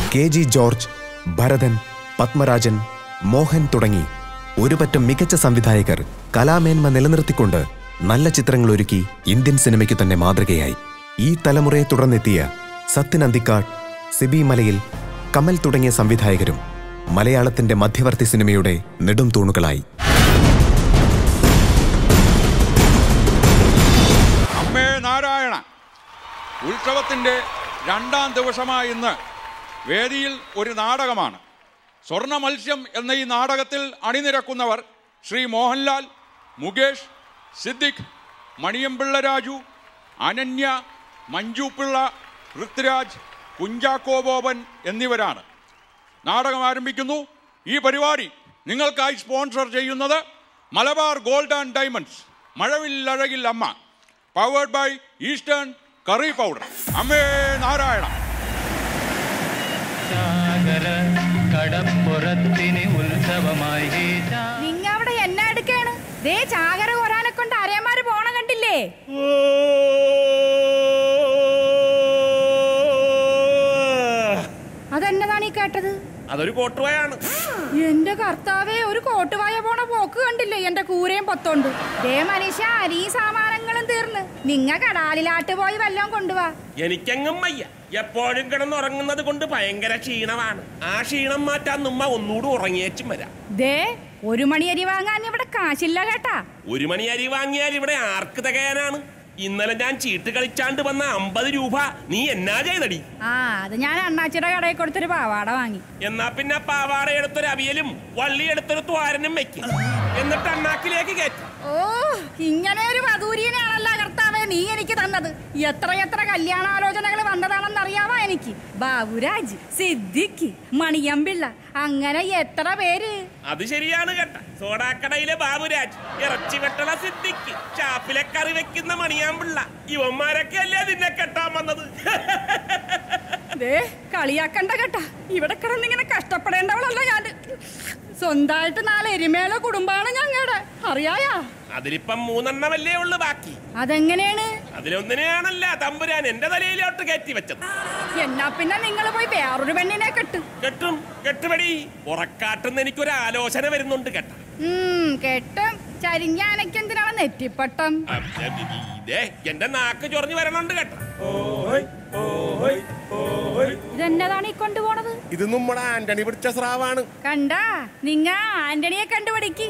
K G George Bharathan Padmarajan Mohan തുടങ്ങി ഒരുപറ്റം മികച്ച സംവിധായകർ കലാമേന്മ നിലനിർത്തിക്കൊണ്ട് നല്ല ചിത്രങ്ങൾ ഒരുക്കി ഇന്ത്യൻ സിനിമയ്ക്ക് തന്നെ മാതൃകയായി ഈ തലമുറയെ തുടർന്നെത്തിയ സത്യൻ അന്തിക്കാട് സിബി മലയിൽ കമൽ തുടങ്ങിയ സംവിധായകരും മലയാളത്തിന്റെ മധ്യവർത്തി സിനിമയുടെ നെടും തൂണുകളായി അമ്മേ നാരായണ ഉത്സവത്തിൻ്റെ രണ്ടാം ദിവസമായ ഇന്ന് വേദിയിൽ ഒരു നാടകമാണ് സ്വർണ്ണ മത്സ്യം എന്ന ഈ നാടകത്തിൽ അണിനിരക്കുന്നവർ ശ്രീ മോഹൻലാൽ മുകേഷ് സിദ്ദിഖ് മണിയമ്പിള്ള രാജു അനന്യ മഞ്ജു പിള്ള പൃഥ്വിരാജ് കുഞ്ചാക്കോ ബോബൻ എന്നിവരാണ് നാടകം ആരംഭിക്കുന്നു ഈ പരിപാടി നിങ്ങൾക്കായി സ്പോൺസർ ചെയ്യുന്നത് മലബാർ ഗോൾഡ് ആൻഡ് ഡയമണ്ട്സ് മഴവില്ലഴകിൽ അമ്മ powered by eastern curry powder അമ്മേ നാരായണ സാഗര കടപ്പുറത്തിന് ഉത്സവമായി ചാ- നിങ്ങ അവിടെ എന്നാ എടുക്കാണ് ദേ ചാകര കൊരാനെ കൊണ്ട് അരയന്മാര് പോണ കണ്ടില്ലേ അതെന്നതാണ് ഈ കേട്ടത് അതൊരു കോട്ടുവായാണ് എന്റെ കർത്താവേ ഒരു കോട്ടുവായ പോണ പോക്ക് കണ്ടില്ലേ എന്റെ കൂരയും പൊത്തോണ്ട് ദേ മനുഷ്യ അരിയും സാമാനങ്ങളും തീർന്ന് നിങ്ങ കടാലിലാട്ട് പോയി വല്ലോം കൊണ്ടുവാ എനിക്കെങ്ങും വയ്യ എപ്പോഴും കിടന്നുറങ്ങുന്നത് കൊണ്ട് ഭയങ്കര ക്ഷീണമാണ് ആ ക്ഷീണം മാറ്റാൻ നമ്മ ഒന്നുകൂടി ഉറങ്ങിയേച്ചും വരാം ദേ ഒരു മണി അരി വാങ്ങാൻ ഇവിടെ കാശില്ല കേട്ടാ ഒരു മണി അരി വാങ്ങിയാൽ ഇവിടെ ആർക്ക് തികയാനാണ് ഇന്നലെ ഞാൻ ചീട്ട് കളിച്ചാണ്ട് വന്ന അമ്പത് രൂപ നീ എന്നാ ചെയ്തടി ആ അത് ഞാൻ അണ്ണാച്ചിയുടെ കടയിൽ കൊടുത്തൊരു പാവാട വാങ്ങി എന്നാ പിന്നെ പാവാട എടുത്തൊരു അവിയലും വള്ളി എടുത്തൊരു ത്വാരനും വെക്കും എന്നിട്ട് അണ്ണാക്കിലേക്ക് കയറ്റി ഓ ഇങ്ങനെ ഒരു വധൂരിയനാണല്ല കർത്താവേ നീ എനിക്ക് തന്നത് എത്ര എത്ര കല്യാണാലോചനകൾ വന്നതാണെന്ന് അറിയാമോ എനിക്ക് ബാബുരാജ് സിദ്ദിഖ് മണിയമ്പിള്ള അങ്ങനെ എത്ര പേര് അത് ശരിയാണ് കേട്ട സോഡാക്കടയിലെ ബാബുരാജ് ഇറച്ചി വെട്ടണ സിദ്ധിക്ക് ചാപ്പിലെ കറി വെക്കുന്ന മണിയാമ്പിള്ള ഇവന്മാരൊക്കെ അല്ലേ നിന്നെ കെട്ടാൻ വന്നത് ദേ കളിയാക്കണ്ട കേട്ടാ ഇവിടെ കിടന്നിങ്ങനെ കഷ്ടപ്പെടേണ്ടവളല്ല ഞാൻ സ്വന്തമായിട്ട് നാല് എരുമേള കുടുംബാണ് ഞങ്ങളുടെ അറിയായാ അതിലിപ്പം മൂന്നെണ്ണമല്ലേ ഉള്ളു ബാക്കി അതെങ്ങനെയാണ് അതിലൊന്നിനെയാണല്ല തമ്പുരാൻ എന്റെ തലയിലോട്ട് കയറ്റി വെച്ചത് എന്നാ പിന്നെ നിങ്ങൾ പോയി വേറൊരു പെണ്ണിനെ കെട്ടു കെട്ടും കെട്ടുപടി ഉറക്കാട്ടുന്ന എനിക്കൊരു ആലോചന വരുന്നുണ്ട് കേട്ട ഉം കെട്ടും ചരിഞ്ഞാനക്കെന്തിനാണ് നെറ്റിപ്പട്ടം ഇതേ എന്റെ നാക്ക് ചൊറിഞ്ഞു വരണുണ്ട് കേട്ട ഇതെന്നതാണ് ഈ കൊണ്ടുപോണത് ഇത് നമ്മുടെ ആന്റണി പിടിച്ച സ്രാവാണ് കണ്ടാ നിങ്ങ ആന്റണിയെ കണ്ടുപിടിക്ക്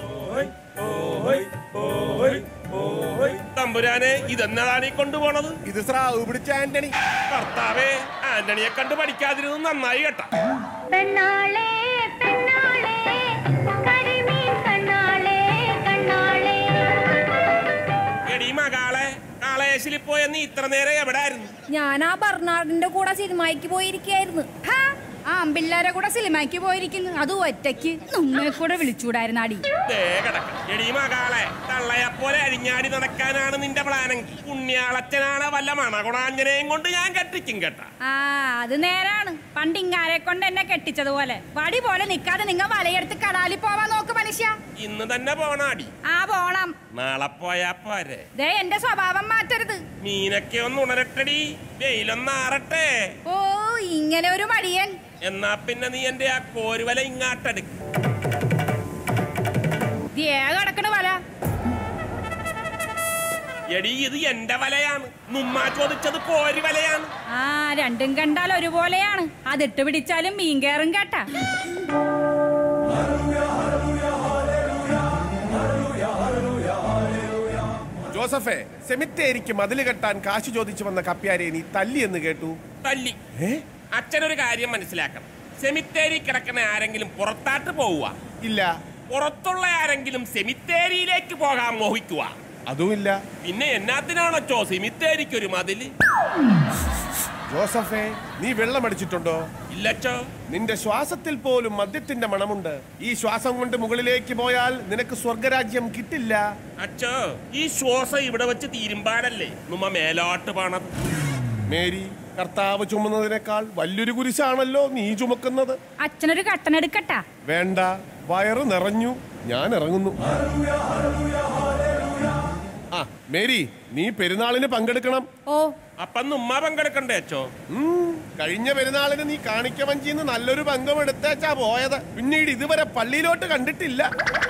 തമ്പുരാനെ ഇതെന്നതാണ് ഈ കൊണ്ടുപോണത് ഇത് സ്രാവ് പിടിച്ച ആന്റണി കർത്താവേ ആന്റണിയെ കണ്ട് പഠിക്കാതിരുന്നത് നന്നായി കേട്ട പെണ്ണാളേ പെണ്ണാളേ കരിമീൻ കണ്ണാളേ കണ്ണാളേ എടീ മകാളെ കാളേശിൽ പോയ നീ ഇത്ര നേരം എവിടെ ആയിരുന്നു ഞാൻ ആ ബർണാർഡിന്റെ കൂടെ സിനിമയ്ക്ക് പോയിരിക്കായിരുന്നു ഹാ, ആ അമ്പിള്ളേരെ കൂടെ സിനിമയ്ക്ക് പോയിരിക്കുന്നു അത് ഒറ്റയ്ക്ക് നമ്മെ കൂടെ വിളിച്ചൂടായിരുന്നാടി ദേ കിടക്ക. എടീ മകാളെ തള്ളയെപ്പോലെ അഴിഞ്ഞാടി നടക്കാനാണ് നിന്റെ പ്ലാനെങ്കിൽ പുണ്യാളച്ചനാണ് വല്ല മണകുണാഞ്ജനെയും കൊണ്ട് ഞാൻ കെട്ടിക്കും കേട്ട ആ അത് നേരാണ് പണ്ട് ഇങ്ങാരെ കൊണ്ട് എന്നെ കെട്ടിച്ചതുപോലെ വടി പോലെ നിക്കാതെ നിങ്ങ വലയെടുത്ത് കടാലിൽ പോവാൻ നോക്ക് മനുഷ്യ ഇന്ന് തന്നെ പോണാടി ആ പോണം നാളെ പോയാ പോരെ ദേ എന്റെ സ്വഭാവം മാറ്റരുത് മീനൊക്കെ ഒന്ന് ഉണരട്ടടി വെയിലൊന്ന് ആറട്ടെ ഓ ഇങ്ങനെ ഒരു മടിയൻ എന്നാ പിന്നെ നീ എന്റെ ആ കോരുവല ഇങ്ങാട്ടെടുക്ക് ദേ കിടക്കണ വല എടി ഇത് എന്റെ വലയാണ് നുമ്മാ ചോദിച്ചത് കോരുവലയാണ് ആ രണ്ടും കണ്ടാൽ ഒരുപോലെയാണ് അതിട്ട് പിടിച്ചാലും മീൻ കയറും കേട്ടാ ജോസഫേ സെമിത്തേരിക്ക് മതില് കെട്ടാൻ കാശ് ചോദിച്ചു വന്ന കപ്പ്യാരെ നീ തല്ലി എന്ന് കേട്ടു തല്ലി അച്ഛനൊരു കാര്യം മനസ്സിലാക്കണം സെമിത്തേരി കിടക്കുന്ന ആരെങ്കിലും പുറത്താട്ട് പോവുക ഇല്ല പുറത്തുള്ള ആരെങ്കിലും സെമിത്തേരിയിലേക്ക് പോകാൻ മോഹിക്കുക അതുമില്ല പിന്നെ എന്നാത്തിനാണോ സെമിത്തേരിക്ക് ഒരു മതില് ജോസഫേ നീ വെള്ളമടിച്ചിട്ടുണ്ടോ ഇല്ലച്ചോ നിന്റെ ശ്വാസത്തിൽ പോലും മദ്യത്തിന്റെ മണമുണ്ട് ഈ ശ്വാസം കൊണ്ട് മുകളിലേക്ക് പോയാൽ നിനക്ക് സ്വർഗരാജ്യം കിട്ടില്ല അച്ഛോ ഈ ശ്വാസം ഇവിടെ വെച്ച് തീരുമ്പാടല്ലേ നമ്മ മേലോട്ട് പോണത് മേരി കർത്താവ് ചുമന്നതിനേക്കാൾ വലിയൊരു കുരിശാണല്ലോ നീ ചുമക്കുന്നത് അച്ഛനൊരു കട്ടനെടുക്കട്ടാ വേണ്ട വയറ് നിറഞ്ഞു ഞാൻ ഇറങ്ങുന്നു ആ മേരി നീ പെരുന്നാളിന് പങ്കെടുക്കണം ഓ അപ്പൊ ഉമ്മ പങ്കെടുക്കണ്ടേ അച്ചോ ഉം, കഴിഞ്ഞ പെരുന്നാളിന് നീ കാണിക്ക വഞ്ചിന്ന് നല്ലൊരു പങ്കം എടുത്തേച്ചാ പോയത് പിന്നീട് ഇതുവരെ പള്ളിയിലോട്ട് കണ്ടിട്ടില്ല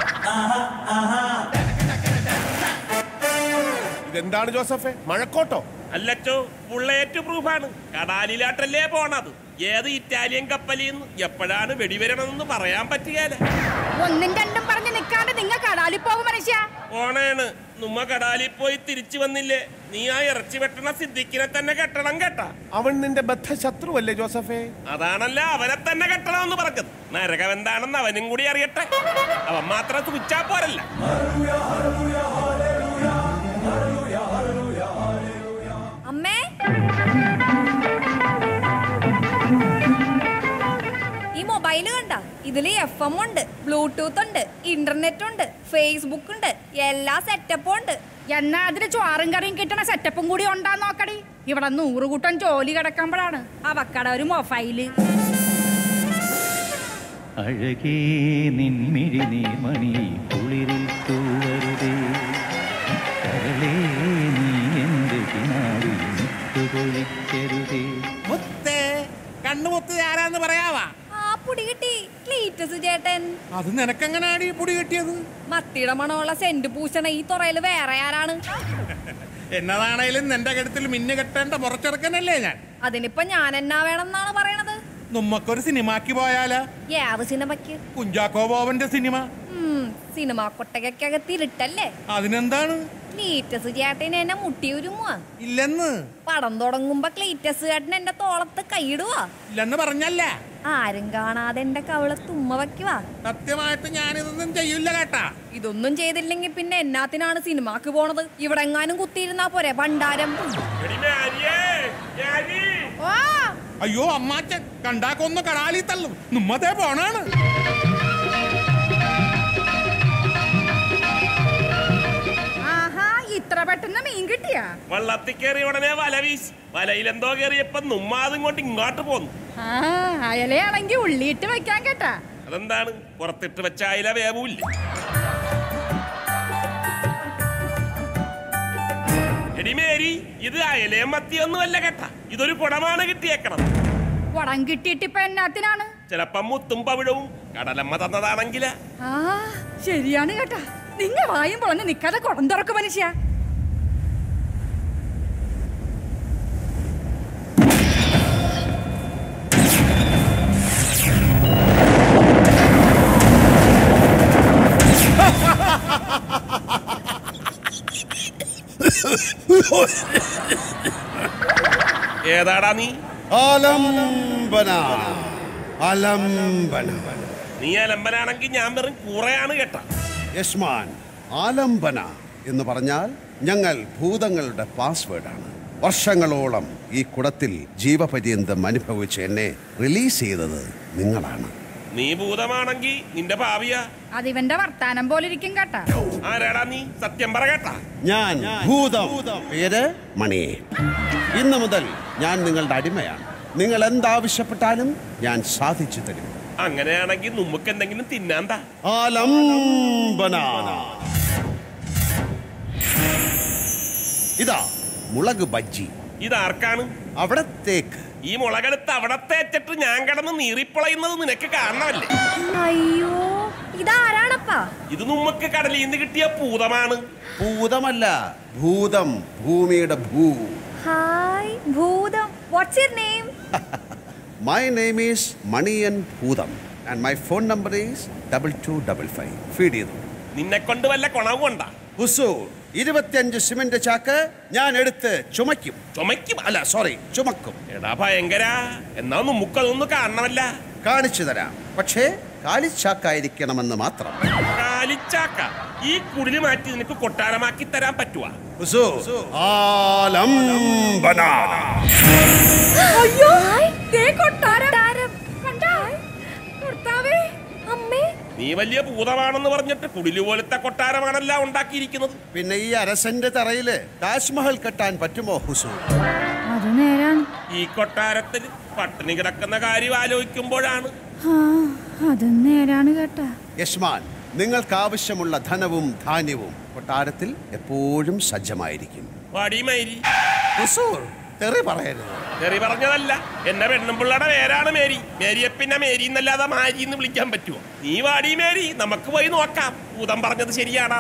ഇതെന്താണ് ജോസഫെ മഴക്കോട്ടോ അല്ലച്ചോ ബുള്ളേറ്റ് പ്രൂഫാണ് കടാലിലാട്ടല്ലേ പോണത് ഏത് ഇറ്റാലിയൻ കപ്പലിന്ന് എപ്പോഴാണ് വെടിവരണമെന്ന് പറയാൻ പറ്റുകയില്ല ഒന്നും രണ്ടും പറഞ്ഞ് നിൽക്കാണ്ട് നിങ്ങ കടാലിൽ പോകും മനുഷ്യ ഓണേണ് നമ്മ കടാലിൽ പോയി തിരിച്ചു വന്നില്ലേ നീ ആ ഇറച്ചി വെട്ടണ സിദ്ദിഖിനെ തന്നെ കെട്ടണം കേട്ടാ അവൻ നിന്റെ ബദ്ധശത്രുവല്ലേ ജോസഫേ അതാണല്ല അവനെ തന്നെ കെട്ടണമെന്ന് പറഞ്ഞത് നരകം എന്താണെന്ന് അവനും കൂടി അറിയട്ടെ അവൻ മാത്രം തുച്ചാ പോരല്ല അമ്മേ ഈ മൊബൈല് കണ്ട ഇതില് എഫ് എം ഉണ്ട് ബ്ലൂടൂത്ത് ഉണ്ട് ഇന്റർനെറ്റ് ഉണ്ട് ഫേസ്ബുക്ക് ഉണ്ട് എല്ലാ സെറ്റപ്പും ഉണ്ട് എന്നാ അതിന് ചോറും കറിയും കിട്ടണ സെറ്റപ്പും കൂടി ഉണ്ടാന്ന് നോക്കടി ഇവിടെ നൂറ് കൂട്ടം ജോലി കിടക്കുമ്പോഴാണ് അവക്കട ഒരു മൊബൈല് അഴകേ നിൻമിഴി നീർമണി കുളിരിൽ തൂവരുതേ കരളേ നീ എൻ്റെ കിനാവിൽ മുത്തുകൊഴിക്കരുതേ മുത്തേ കണ്ണുമുത്ത് ആരാന്ന് പറയാവാ ആ പുടി കിട്ടി ക്ലീറ്റസ് ചേട്ടൻ അത് നിനക്കെങ്ങനാണ് ഈ പൊടി കിട്ടിയത് മത്തിയുടെ മണമുള്ള സെന്റ് പൂശണ ഈ തുറയില് വേറെ ആരാണ് എന്നതാണേലും നിന്റെ കഴുത്തിൽ മിന്നു കെട്ടേണ്ട മുറച്ചെറുക്കനല്ലേ ഞാൻ അതിനിപ്പോ ഞാൻ എന്നാ വേണമെന്നാണ് പറയണത് നമ്മക്കൊരു സിനിമാക്ക് പോയാലാ ഏത് സിനിമയ്ക്ക് കുഞ്ചാക്കോ ബോബന്റെ സിനിമ ഉം, സിനിമ കൊട്ടകക്കകത്ത് ഇരുട്ടല്ലേ അതിനെന്താണ് ക്ലീറ്റസ് ചേട്ടൻ എന്നെ മുട്ടിയുരുമുവാ ഇല്ലെന്ന് പടം തുടങ്ങുമ്പോ ക്ലീറ്റസ് ചേട്ടൻ എന്റെ തോളത്ത് കൈയിടുവാ ഇല്ലെന്ന് പറഞ്ഞല്ല ആരും കാണാതെ എന്റെ കവിളത്ത് ഉമ്മ വയ്ക്കുവാ സത്യമായിട്ട് ഞാനിതൊന്നും ചെയ്യില്ല കേട്ടാ ഇതൊന്നും ചെയ്തില്ലെങ്കിൽ പിന്നെ എന്നാത്തിനാണ് സിനിമാക്ക് പോണത് ഇവിടെ എങ്ങാനും കുത്തിയിരുന്നാ പോരെ ഭണ്ഡാരം എടി മാരിയേ, മാരി. ഓ അയ്യോ അമ്മാച്ചൻ കണ്ടാക്കൊന്ന് കടാലി തള്ളും നമ്മതേ പോണാണ് ആഹാ ഇത്ര പെട്ടെന്ന് മീൻ കിട്ടിയാ വള്ളത്തിൽ കയറി ഉടനെ വല വീശി വലയിലെന്തോ കയറിയപ്പോ നുമ്മാതും കൊണ്ട് ഇങ്ങോട്ട് പോന്നു ആ അയലയാണെങ്കി ഉള്ളിയിട്ട് വെക്കാൻ കേട്ടാ അതെന്താണ് പുറത്തിട്ട് വെച്ച അയില വേവൂല്ലേ എടി മേരി ഇത് അയലയും മത്തിയൊന്നുമല്ല കേട്ടാ ഇതൊരു കുടമാണ് കിട്ടിയേക്കണം വടം കിട്ടിയിട്ട് ഇപ്പൊ എന്നാത്തിനാണ് ചിലപ്പം മുത്തും പവിഴവും കടലമ്മ തന്നതാണെങ്കില് ആ ശരിയാണ് കേട്ടാ നിങ്ങ വായും പൊളഞ്ഞ് നിക്കാതെ കുടം തുറക്കും മനുഷ്യ ഏതാടാ നീ ആലംബന ആലംബന നീ അലമ്പനാണെങ്കിൽ ഞാൻ വെറും കൂറയാണ് കേട്ടാ യസ്മാൻ ആലംബന എന്ന് പറഞ്ഞാൽ ഞങ്ങൾ ഭൂതങ്ങളുടെ പാസ്വേഡാണ് വർഷങ്ങളോളം ഈ കുടത്തിൽ ജീവപര്യന്തം അനുഭവിച്ച് എന്നെ റിലീസ് ചെയ്തത് നിങ്ങളാണ് നീ ഭൂതമാണെങ്കിൽ നിന്റെ ഭാവിയാ അതിവന്റെ വർത്താനം പോലെ ഇരിക്കും കേട്ടാ ആരാടാ നീ സത്യം പറ കേട്ടാ ഞാൻ ഭൂതം പേര് മണിയെ ഇന്ന് മുതൽ ഞാൻ നിങ്ങളുടെ അടിമയാണ് നിങ്ങൾ എന്താവശ്യപ്പെട്ടാലും ഞാൻ സാധിച്ചു തരും അങ്ങനെയാണെങ്കിൽ നമുക്ക് എന്തെങ്കിലും തിന്നാന്താ ആലംബന ഇതാ മുളക് ബജ്ജി ഇതാർക്കാണ് അവിടത്തേക്ക് ഈ മുളകെടുത്ത് അവിടെ തേച്ചിട്ട് ഞാൻ കിടന്ന് നീറിപ്പൊളയുന്നത് നിനക്ക് കാണണമല്ലേ അയ്യോ ഇതാരാണപ്പാ ഇത് നമുക്ക് കടലിൽ നിന്ന് കിട്ടിയ പൂതമാണ് ഭൂതമല്ല ഭൂതം ഭൂമിയുടെ ഭൂ ഹായ് ഭൂതം what's your name my name is Maniyan ഭൂതം and my phone number is double two double five feed ചെയ്തു നിന്നെ കൊണ്ട് വല്ല കുണവും കൊണ്ടാ ഹുസൂർ ഇരുപത്തിയഞ്ച് സിമന്റ് ചാക്ക് ഞാൻ എടുത്ത് ചുമയ്ക്കും ചുമയ്ക്കും അല്ല സോറി ചുമക്കും എടാ ഭയങ്കര എന്നാ നമുക്കതൊന്ന് കാണണമല്ല കാണിച്ചു തരാം പക്ഷേ കാലിച്ചാക്കായിരിക്കണമെന്ന് മാത്രം കാലിച്ചാക്ക ഈ കുടില് മാറ്റി നിനക്ക് കൊട്ടാരമാക്കി തരാൻ പറ്റുവാ ഹുസൂർ ആലംബന അയ്യോ ദേ കൊട്ടാരം കണ്ടാ കർത്താവേ അമ്മേ നീ വലിയ ഭൂതമാണെന്ന് പറഞ്ഞിട്ട് കുടില് പോലത്തെ കൊട്ടാരമാണല്ല ഉണ്ടാക്കിയിരിക്കുന്നത് പിന്നെ ഈ അരസന്റെ തറയില് താജ്മഹൽ കെട്ടാൻ പറ്റുമോ ഹുസൂർ അത് നേരാണ് ഈ കൊട്ടാരത്തിൽ പട്ടിണി കിടക്കുന്ന കാര്യം ആലോചിക്കുമ്പോഴാണ് ആ അത് നേരാണ് കേട്ടാ യശ്മാൻ നിങ്ങൾക്ക് ആവശ്യമുള്ള ധനവും ധാന്യവും കൊട്ടാരത്തിൽ എപ്പോഴും സജ്ജമായിരിക്കും വാടി മേരി ഉസൂർ, തെറി പറയരുത് തെറി പറഞ്ഞതല്ല എന്റെ പെണ്ണുമ്പിള്ളയുടെ പേരാണ് മേരി മേരിയെ പിന്നെ മേരി എന്നല്ലാതെ മാരി എന്ന് വിളിക്കാൻ പറ്റുമോ നീ വാടി മേരി നമുക്ക് പോയി നോക്കാം ഭൂതം പറഞ്ഞത് ശരിയാണോ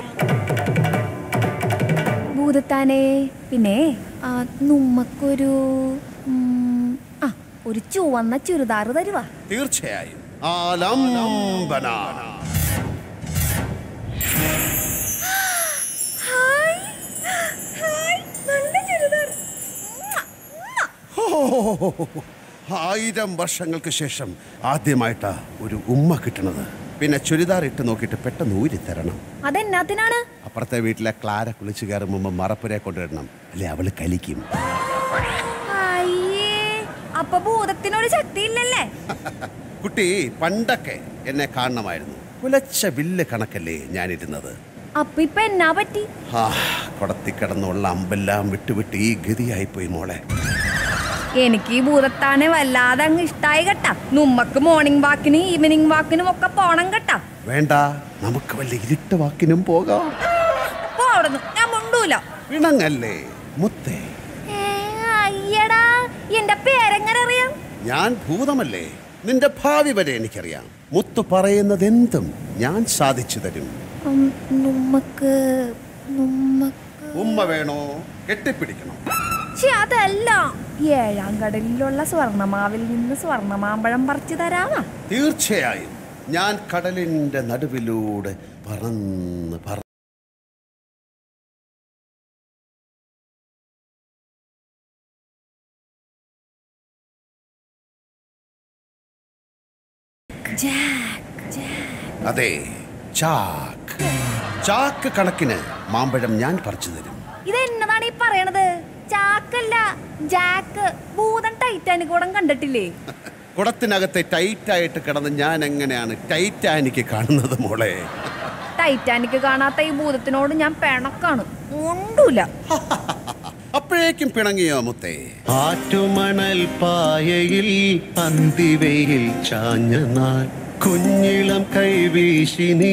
ഭൂതത്താനെ പിന്നെ ആ, നമ്മക്കൊരു ഉം, ആ ഒരു ചുവന്ന ചുരിദാറ് തരുവാ തീർച്ചയായും ആലംബന ഹായ് ഹായ് നല്ല ചുരിദാർ ആയിരം വർഷങ്ങൾക്ക് ശേഷം ആദ്യമായിട്ടാ ഒരു ഉമ്മ കിട്ടണത് പിന്നെ ചുരിദാർ ഇട്ട് നോക്കിയിട്ട് പെട്ടെന്ന് ഊരി തരണം അതെന്നാത്തിനാണ് അപ്പുറത്തെ വീട്ടിലെ ക്ലാര കുളിച്ചു കയറും മുമ്പ് മറപ്പുരെ കൊണ്ടുവരണം അല്ലെ അവള് കലിക്കും അയ്യേ അപ്പൊ ഭൂതത്തിനൊരു ശക്തി ഇല്ലല്ലേ കുട്ടി പണ്ടൊക്കെ എന്നെ കാണണമായിരുന്നു കുലച്ച വില്ല് കണക്കല്ലേ ഞാനിരുന്നത് അപ്പൊ ഇപ്പൊ എന്നാ പറ്റി ആ കൊടത്തിക്കിടന്നുള്ള അമ്പെല്ലാം വിട്ടുവിട്ട് ഈ ഗതിയായിപ്പോയി മോളെ എനിക്ക് ഈ ഭൂതത്താനെ വല്ലാതെ അങ്ങ് ഇഷ്ടായി കേട്ടാ നമ്മക്ക് മോർണിംഗ് വാക്കിനും ഈവനിങ് വാക്കിനും ഒക്കെ പോണം കേട്ടാ വേണ്ട നമുക്ക് വല്ല ഇരുട്ട് വാക്കിനും പോകാം പോ അവിടുന്ന് ഞാൻ മുണ്ടൂല പിണങ്ങല്ലേ മുത്തേ ഏ, അയ്യടാ എന്റെ പേരെങ്ങനെ അറിയാം ഞാൻ ഭൂതമല്ലേ നിന്റെ ഭാവി വരെ എനിക്കറിയാം മുത്തു പറയുന്നത് എന്തും ഞാൻ സാധിച്ചു തരും ഉം, നമ്മക്ക് നമ്മക്ക് ഉമ്മ വേണോ കെട്ടിപ്പിടിക്കണം ശ്ശെ, അതല്ല ഏഴാം കടലിലുള്ള സ്വർണമാവിൽ നിന്ന് സ്വർണമാമ്പഴം പറിച്ചു തരാവാ തീർച്ചയായും ഞാൻ കടലിന്റെ നടുവിലൂടെ പറന്ന് പറ അതെ ചാക്ക് ചാക്ക് കണക്കിന് മാമ്പഴം ഞാൻ പറിച്ചു തരും ഇതെന്നതാണ് ഈ പറയണത് ചാക്കല്ല ജാക്ക് ഭൂതൻ ടൈറ്റാനിക് കൂടം കണ്ടിട്ടില്ലേ കുടത്തിനകത്തെ ടൈറ്റായിട്ട് കിടന്ന് ഞാൻ എങ്ങനെയാണ് ടൈറ്റാനിക്ക് കാണുന്നത് മോളെ ടൈറ്റാനിക് കാണാത്ത ഈ ഭൂതത്തിനോട് ഞാൻ പിണക്കാണ് ഉണ്ടൂല അപ്പോഴേക്കും പിണങ്ങിയോ മുത്തേ ആറ്റുമണൽ പായയിൽ അന്തിവയിൽ ചാഞ്ഞ നാൾ കുഞ്ഞിളം കൈവീശി നീ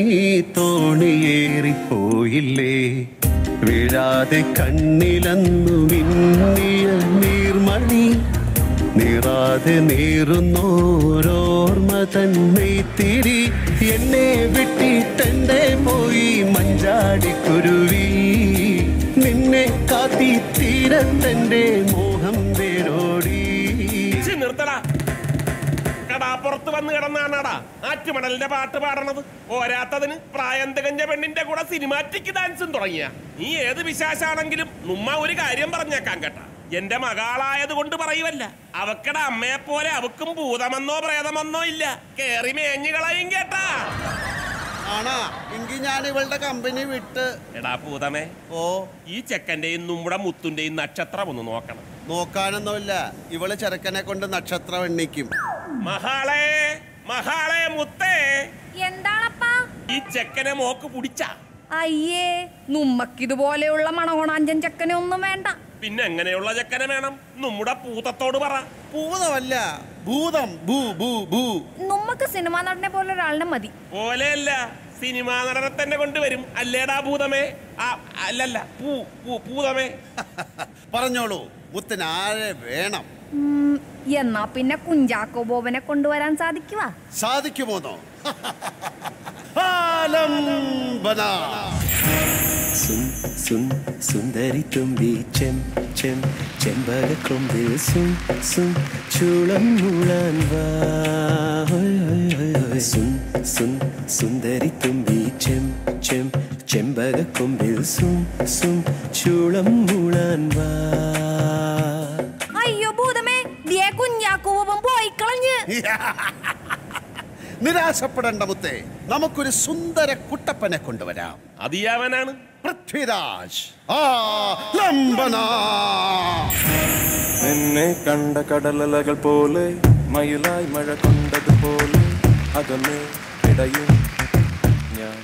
തോണിയേറിപ്പോയില്ലേ വീഴാതെ കണ്ണിലന്നു മിന്നിയ നീർമണി നീറാതെ നീറുന്നോരോർമ്മ തന്നെ തിരി എന്നെ വിട്ടിട്ടെന്റെ പോയി മഞ്ചാടിക്കുരുവി നിന്നെ കാത്തി തീരത്തെന്റെ മോഹം വേരോടി ഛി, നിർത്തടാ കടാപ്പുറത്ത് വന്ന് കിടന്നാണാടാ ആറ്റുമണലിന്റെ പാട്ട് പാടണത് പോരാത്തതിന് പ്രായം തികഞ്ഞ പെണ്ണിന്റെ കൂടെ സിനിമാറ്റിക് ഡാൻസും തുടങ്ങിയ നീ ഏത് വിശാശാണെങ്കിലും നുമ്മ ഒരു കാര്യം പറഞ്ഞേക്കാൻ കേട്ടാ എന്റെ മകളായത് കൊണ്ട് പറയുവല്ല അവക്കടെ അമ്മയെ പോലെ അവക്കും ഭൂതമെന്നോ പ്രേതമെന്നോ ഇല്ല കേറി മേഞ്ഞു കളയും കേട്ടാ ആണാ എങ്കിൽ ഞാൻ ഇവളുടെ കമ്പനി വിട്ട് എടാ ഭൂതമേ ഓ ഈ ചെക്കന്റെയും നമ്മുടെ മുത്തുന്റെയും നക്ഷത്രം ഒന്ന് നോക്കണം നോക്കാനൊന്നുമില്ല ഇവള് ചെറുക്കനെ കൊണ്ട് നക്ഷത്രം എണ്ണിക്കും മഹാളെ മഹാളെ മുത്തേ എന്താണപ്പാ ഈ ചെക്കനെ മോക്ക് പിടിച്ച അയ്യേ നമ്മക്കിതുപോലെയുള്ള മണകോണാഞ്ചൻ ചെക്കനെ ഒന്നും വേണ്ട പിന്നെ എങ്ങനെയുള്ള ചെക്കനെ വേണം നമ്മുടെ പൂതത്തോട് പറ ഭൂതമല്ല ഭൂതം ഭൂ ഭൂ ഭൂ നമ്മക്ക് സിനിമാ നടനെ പോലെ ഒരാളിനെ മതി പോലെയല്ല സിനിമാ നടനെ തന്നെ കൊണ്ടുവരും അല്ലേടാ ഭൂതമേ ആ അല്ലല്ല പൂ പൂ പൂതമേ പറഞ്ഞോളൂ മുത്തിന് ആരെ വേണം ഉം, എന്നാ പിന്നെ കുഞ്ചാക്കോ ബോബനെ കൊണ്ടുവരാൻ സാധിക്കുവാ സാധിക്കുമോന്നോ ആലംബന സുൻ സുൻ സുന്ദരി തുമ്പി ചെം ചെം ചെമ്പകക്കൊമ്പിൽ സുൻ സുൻ ചൂളം മൂളാൻ വാ ഹോയ് ഹോയ് ഹോയ് ഹോയ്. സുൻ സുൻ സുന്ദരി തുമ്പി ചെം ചെം ചെമ്പകക്കൊമ്പിൽ സുൻ സുൻ ചൂളം മൂളാൻ വാ അയ്യോ ഭൂതമേ ദിയെ കുഞ്ചാക്കോ ബോബൻ പോയി കളഞ്ഞ് നിരാശപ്പെടേണ്ട മുത്തേ നമുക്കൊരു സുന്ദര കുട്ടപ്പനെ കൊണ്ടുവരാം അതിയാവനാണ് പൃഥ്വിരാജ് ആലംബന നിന്നെ കണ്ട കടലലകൾ പോലെ മയിലായി മഴ കൊണ്ടതുപോലെ അകമേ ഇടയും ഞാൻ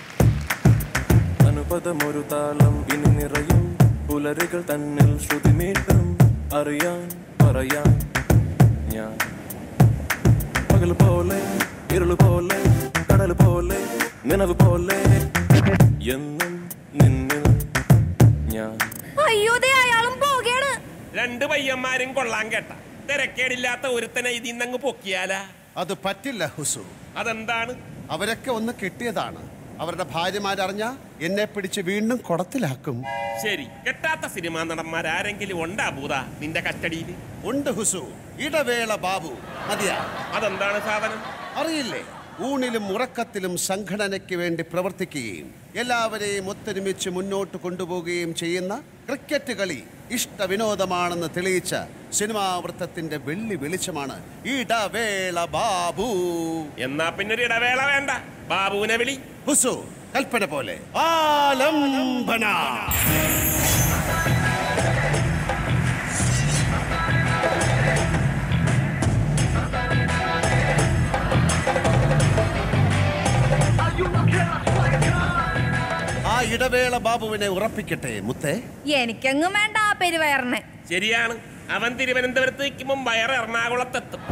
അനുപദമൊരു താളം ഇനി നിറയും പുലരുകൾ തന്നിൽ ശ്രുതിമീട്ടും അറിയാൻ പറയാൻ ഞാൻ പകൽ പോലെ ഇരുൾ പോലെ കടൽ പോലെ നിലവ് പോലെ എന്നും നിന്നിൽ ഞാൻ അയ്യോ ദേ അയാളും പോകയാണ് രണ്ട് പയ്യന്മാരും കൊള്ളാൻ കേട്ട തിരക്കേടില്ലാത്ത ഒരുത്തനെ ഇതിന്നങ്ങ് പൊക്കിയാലാ അത് പറ്റില്ല ഹുസു അതെന്താണ് അവരൊക്കെ ഒന്ന് കെട്ടിയതാണ് അവരുടെ ഭാര്യമാരറിഞ്ഞ എന്നെ പിടിച്ച് വീണ്ടും കുടത്തിലാക്കും ശരി കെട്ടാത്ത സിനിമാ നടന്മാരാരെങ്കിലും ഉണ്ടാ ഭൂത നിന്റെ കസ്റ്റഡിയിൽ ഉണ്ട് ഹുസു ഇടവേള ബാബു മതിയാ അതെന്താണ് സാധനം അറിയില്ലേ ഊണിലും ഉറക്കത്തിലും സംഘടനയ്ക്ക് വേണ്ടി പ്രവർത്തിക്കുകയും എല്ലാവരെയും ഒത്തൊരുമിച്ച് മുന്നോട്ട് കൊണ്ടുപോവുകയും ചെയ്യുന്ന ക്രിക്കറ്റ് കളി ഇഷ്ട വിനോദമാണെന്ന് തെളിയിച്ച സിനിമാ വൃത്തത്തിന്റെ വെള്ളി വെളിച്ചമാണ് ഇടവേള ബാബു എന്നാ പിന്നെ ഒരു ഇടവേള വേണ്ട ബാബുവിനെ വിളി ഹുസു കൽപ്പന പോലെ ആലംബന ആ ഇടവേള ബാബുവിനെ ഉറപ്പിക്കട്ടെ മുത്തേ എനിക്കെങ്ങും വേണ്ട ആ പെരുവയറിനെ ശരിയാണ് അവൻ തിരുവനന്തപുരത്ത് നിൽക്കുമ്പോൾ വയറ് എറണാകുളത്തെത്തും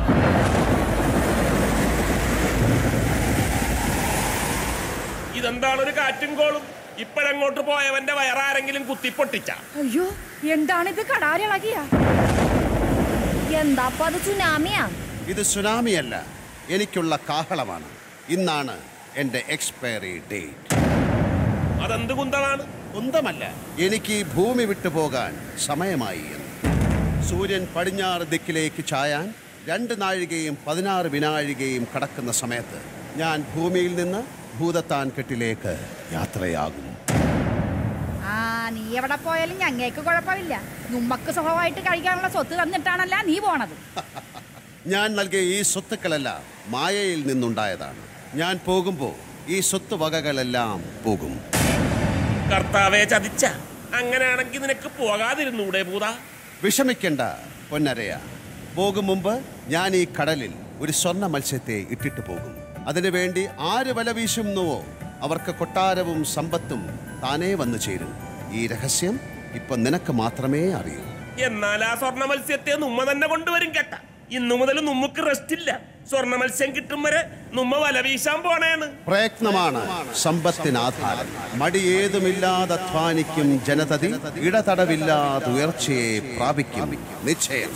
ഇതെന്താണ് ഒരു കാറ്റും കോളും ഇപ്പോഴങ്ങോട്ട് പോയവന്റെ വയറാരെങ്കിലും കുത്തിപ്പൊട്ടിച്ച അയ്യോ എന്താണിത് കടാരിളകിയ എന്താപ്പ അത് സുനാമിയാ ഇത് സുനാമിയല്ല എനിക്കുള്ള കാഹളമാണ് ഇന്നാണ് എൻ്റെ എക്സ്പയറി ഡേറ്റ് അതെന്ത് കുന്തമാണ് കുന്തമല്ല എനിക്ക് ഈ ഭൂമി വിട്ടു പോകാൻ സമയമായി എന്ന് സൂര്യൻ പടിഞ്ഞാറ് ദിക്കിലേക്ക് ചായാൻ രണ്ട് നാഴികയും പതിനാറ് വിനാഴികയും കടക്കുന്ന സമയത്ത് ഞാൻ ഭൂമിയിൽ നിന്ന് ഭൂതത്താൻ കെട്ടിലേക്ക് യാത്രയാകും ആ നീ എവിടെ പോയാലും ഞങ്ങൾക്ക് കുഴപ്പമില്ല നമ്മക്ക് സുഖമായിട്ട് കഴിക്കാനുള്ള സ്വത്ത് തന്നിട്ടാണല്ല നീ പോണത് ഞാൻ നൽകിയ ഈ സ്വത്തുക്കളെല്ലാം മായയിൽ നിന്നുണ്ടായതാണ് ഞാൻ പോകുമ്പോൾ ഈ സ്വത്ത് വകകളെല്ലാം പോകും കർത്താവെ ചതിച്ച അങ്ങനെയാണെങ്കിൽ നിനക്ക് പോകാതിരുന്നൂടെ ഭൂത വിഷമിക്കണ്ട പൊന്നരയ പോകും മുമ്പ് ഞാൻ ഈ കടലിൽ ഒരു സ്വർണ്ണ മത്സ്യത്തെ ഇട്ടിട്ട് പോകും അതിനുവേണ്ടി ആര് വല വീശുന്നുവോ അവർക്ക് കൊട്ടാരവും സമ്പത്തും താനേ വന്നു ചേരും ഈ രഹസ്യം ഇപ്പൊ നിനക്ക് മാത്രമേ അറിയൂ എന്നാൽ ആ സ്വർണ്ണ മത്സ്യത്തെ നുമ്മ തന്നെ കൊണ്ടുവരും കേട്ട ഇന്നു മുതൽ നമുക്ക് റെസ്റ്റ് ഇല്ല സ്വർണ്ണ മത്സ്യം കിട്ടും വരെ നുമ്മ വല വീശാൻ പോണേന്ന് പ്രയത്നമാണ് സമ്പത്തിന് ആധാരം മടിയേതുമില്ലാതെ അധ്വാനിക്കും ജനതതി ഇടതടവില്ലാതെ ഉയർച്ചയെ പ്രാപിക്കും നിശ്ചയം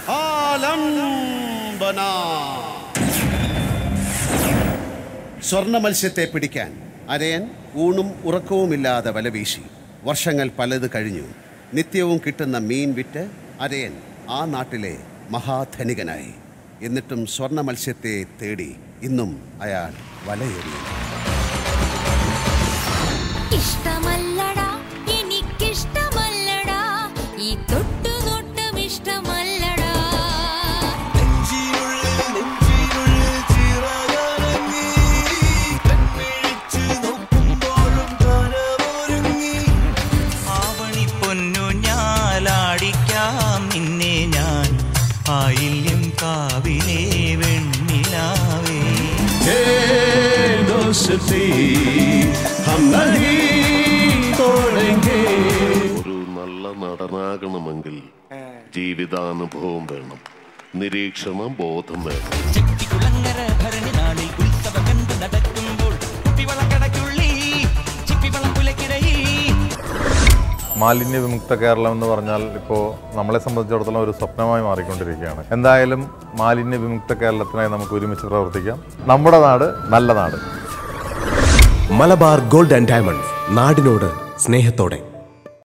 ആലംബന സ്വർണ്ണ മത്സ്യത്തെ പിടിക്കാൻ അരയൻ ഊണും ഉറക്കവുമില്ലാതെ വലവീശി വർഷങ്ങൾ പലത് കഴിഞ്ഞു നിത്യവും കിട്ടുന്ന മീൻ വിറ്റ് അരയൻ ആ നാട്ടിലെ മഹാധനികനായി എന്നിട്ടും സ്വർണ്ണ മത്സ്യത്തെ തേടി ഇന്നും അയാൾ വലയെറിയുന്നു ഇഷ്ടമല്ലടാ എനിക്കിഷ്ടമല്ലടാ ഈ തൊട്ടുനോട്ടം ഇഷ്ടമല്ലടാ ആവണി പൊന്നു ഞാലാടിക്കാം നിന്നെ ഞാൻ ആയില്യം കാവിലെ വെണ്ണിലാവേ ഒരു നല്ല നടനാകണമെങ്കിൽ ജീവിതാനുഭവം വേണം നിരീക്ഷണ ബോധം വേണം കുളങ്ങര ഭരണി നാളിൽ ഉത്സവ കണ്ടു നടക്കുമ്പോൾ കുപ്പിവളക്കടയ്ക്കുള്ളിൽ ചിപ്പിവളം പുലക്കിടയിൽ മാലിന്യ വിമുക്ത കേരളം എന്ന് പറഞ്ഞാൽ ഇപ്പോൾ നമ്മളെ സംബന്ധിച്ചിടത്തോളം ഒരു സ്വപ്നമായി മാറിക്കൊണ്ടിരിക്കുകയാണ് എന്തായാലും മാലിന്യ വിമുക്ത കേരളത്തിനായി നമുക്ക് ഒരുമിച്ച് പ്രവർത്തിക്കാം നമ്മുടെ നാട് നല്ല നാട് മലബാർ ഗോൾഡ് ആൻഡ് ഡയമണ്ട്സ് നാടിനോട് സ്നേഹത്തോടെ